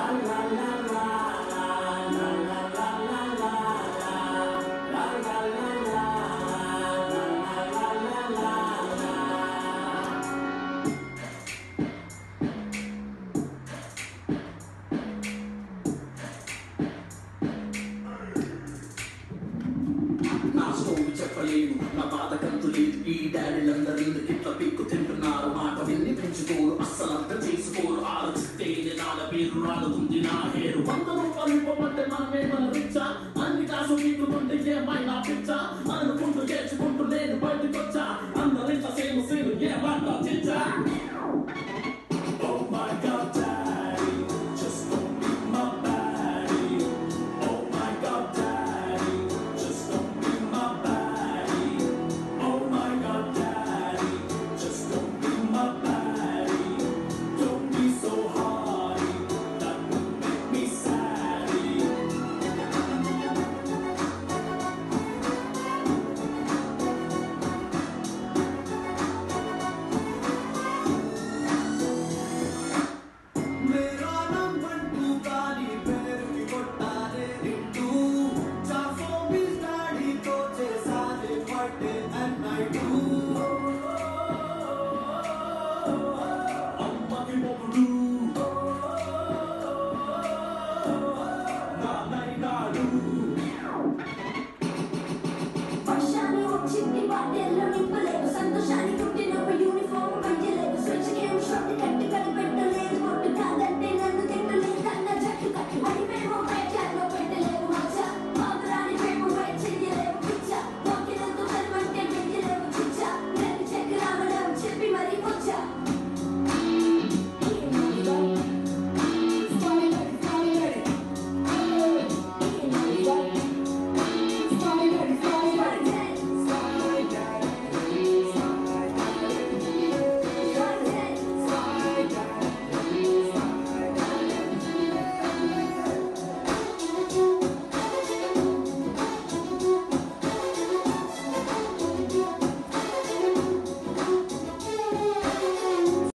నా స్టోరీ చెప్పలేను నా బాధ కంతు లేదు ఈ డాడీలందరూ ఎందుకు ఇట్లా పిక్కు తింటున్నారు మాట విని పెంచుకోరు అస్సలు అర్థం చేసుకోరు ఆలోచిస్తే నాల పేరు రాలుతుంది నా హే